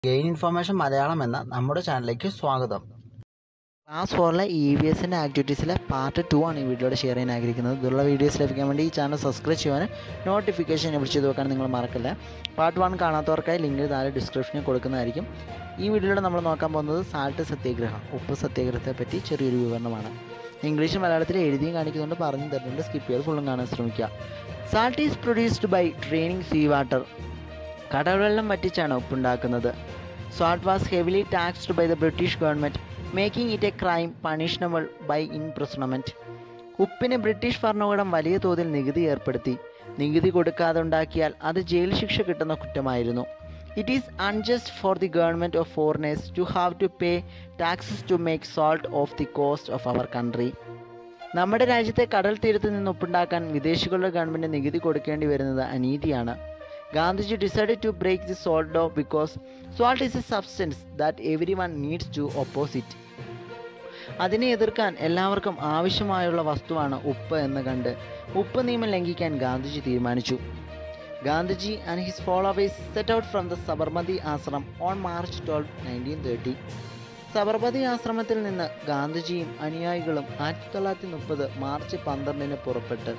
gain information Malayalam എന്ന നമ്മുടെ ചാനലിലേക്ക് സ്വാഗതം ക്ലാസ് ഫോറിലെ ഇ വി എസിൻ്റെ ആക്ടിവിറ്റീസിലെ പാർട്ട് ടു ആണ് ഈ വീഡിയോയുടെ ഷെയർ ചെയ്യാൻ ആഗ്രഹിക്കുന്നത് ഇതുള്ള വീഡിയോസ് ലഭിക്കാൻ വേണ്ടി ഈ ചാനൽ സബ്സ്ക്രൈബ് ചെയ്യാൻ നോട്ടിഫിക്കേഷൻ എനേബിൾ ചെയ്ത് വെക്കാൻ നിങ്ങൾ മറക്കില്ല പാർട്ട് വൺ കാണാത്തവർക്കായി ലിങ്ക് താഴെ ഡിസ്ക്രിപ്ഷനിൽ കൊടുക്കുന്നതായിരിക്കും ഈ വീഡിയോയിൽ നമ്മൾ നോക്കാൻ പോകുന്നത് സാൾട്ട് സത്യാഗ്രഹം ഉപ്പ് സത്യാഗ്രഹത്തെ പറ്റി ചെറിയൊരു വിവരണമാണ് ഇംഗ്ലീഷ് മലയാളത്തിൽ എഴുതിയും കാണിക്കുന്നുണ്ട് പറഞ്ഞു തരുന്നുണ്ട് സ്കിപ്പ് ചെയ്ത് ഫുള്ളും കാണാൻ ശ്രമിക്കുക salt is produced by draining sea water കടൽവെള്ളം വറ്റിച്ചാണ് ഉപ്പുണ്ടാക്കുന്നത് salt was heavily taxed by the British government making it a crime punishable by imprisonment ഉപ്പിന് ബ്രിട്ടീഷ് ഭരണകൂടം വലിയ തോതിൽ നികുതി ഏർപ്പെടുത്തി നികുതി കൊടുക്കാതെ ഉണ്ടാക്കിയാൽ അത് ജയിൽ ശിക്ഷ കിട്ടുന്ന കുറ്റമായിരുന്നു it is unjust for the government of foreigners to have to pay taxes to make salt of the coast of our country നമ്മുടെ രാജ്യത്തെ കടൽ തീരത്ത് നിന്ന് ഉപ്പുണ്ടാക്കാൻ വിദേശികളുടെ ഗവൺമെൻറ് നികുതി കൊടുക്കേണ്ടി വരുന്നത് അനീതിയാണ് Gandhiji decided to break the salt law because salt is a substance that every one needs to opposite അതിനെ എതിർക്കാൻ എല്ലാവർക്കും ആവശ്യമായുള്ള വസ്തുവാണ് ഉപ്പ് എന്ന് കണ്ട് ഉപ്പ് നിയമം ലംഘിക്കാൻ ഗാന്ധിജി തീരുമാനിച്ചു Gandhiji and his followers set out from the Sabarmati ashram on March twelve nineteen thirty Sabarmati ആശ്രമത്തിൽ നിന്ന് ഗാന്ധിജിയും അനുയായികളും ആയിരത്തി തൊള്ളായിരത്തി മുപ്പത് മാർച്ച് പന്ത്രണ്ടിന് പുറപ്പെട്ട്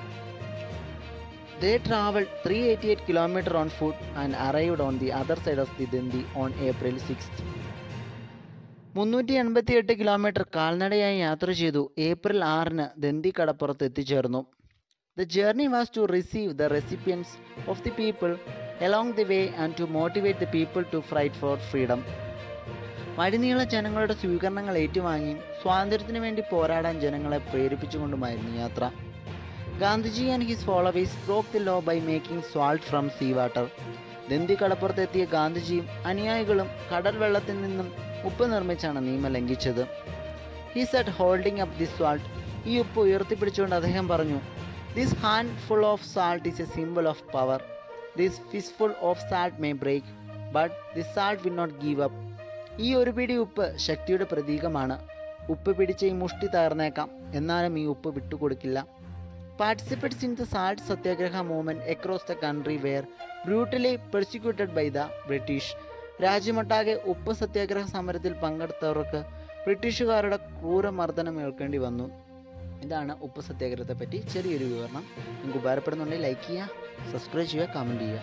they travel three eighty eight kilometre on foot and arrived on the other side of the Dandi on April six മുന്നൂറ്റി എൺപത്തി എട്ട് കിലോമീറ്റർ കാൽനടയായി യാത്ര ചെയ്തു ഏപ്രിൽ ആറിന് ദന്തി കടപ്പുറത്ത് എത്തിച്ചേർന്നു the journey was to receive the recipients of the people along the way and to motivate the people to fight for freedom വഴിനീള ജനങ്ങളുടെ സ്വീകരണങ്ങൾ ഏറ്റുവാങ്ങി സ്വാതന്ത്ര്യത്തിന് വേണ്ടി പോരാടാൻ ജനങ്ങളെ പ്രേരിപ്പിച്ചുകൊണ്ടുമായിരുന്നു യാത്ര Gandhiji and his followers broke the law by making salt from sea water Dandi കടപ്പുറത്തെത്തിയ ഗാന്ധിജിയും അനുയായികളും കടൽ വെള്ളത്തിൽ നിന്നും ഉപ്പ് നിർമ്മിച്ചാണ് നിയമം ലംഘിച്ചത് he said holding up this salt ഈ ഉപ്പ് ഉയർത്തിപ്പിടിച്ചുകൊണ്ട് അദ്ദേഹം പറഞ്ഞു this handful of salt is a symbol of power this fistful of salt may break but this salt will not give up ഈ ഒരു പിടി ഉപ്പ് ശക്തിയുടെ പ്രതീകമാണ് ഉപ്പ് പിടിച്ച ഈ മുഷ്ടി തകർന്നേക്കാം എന്നാലും ഈ ഉപ്പ് വിട്ടുകൊടുക്കില്ല participants in the salt satyagraha movement across the country were brutally persecuted by the British രാജ്യമൊട്ടാകെ ഉപ്പ് സത്യാഗ്രഹ സമരത്തിൽ പങ്കെടുത്തവർക്ക് ബ്രിട്ടീഷുകാരുടെ ക്രൂരമർദ്ദനം ഏൽക്കേണ്ടി വന്നു ഇതാണ് ഉപ്പ് സത്യാഗ്രഹത്തെ പറ്റി ചെറിയൊരു വിവരണം നിങ്ങൾക്ക് ഉപകാരപ്പെടുന്നുണ്ടെങ്കിൽ ലൈക്ക് ചെയ്യുക സബ്സ്ക്രൈബ് ചെയ്യുക കമൻറ്റ് ചെയ്യുക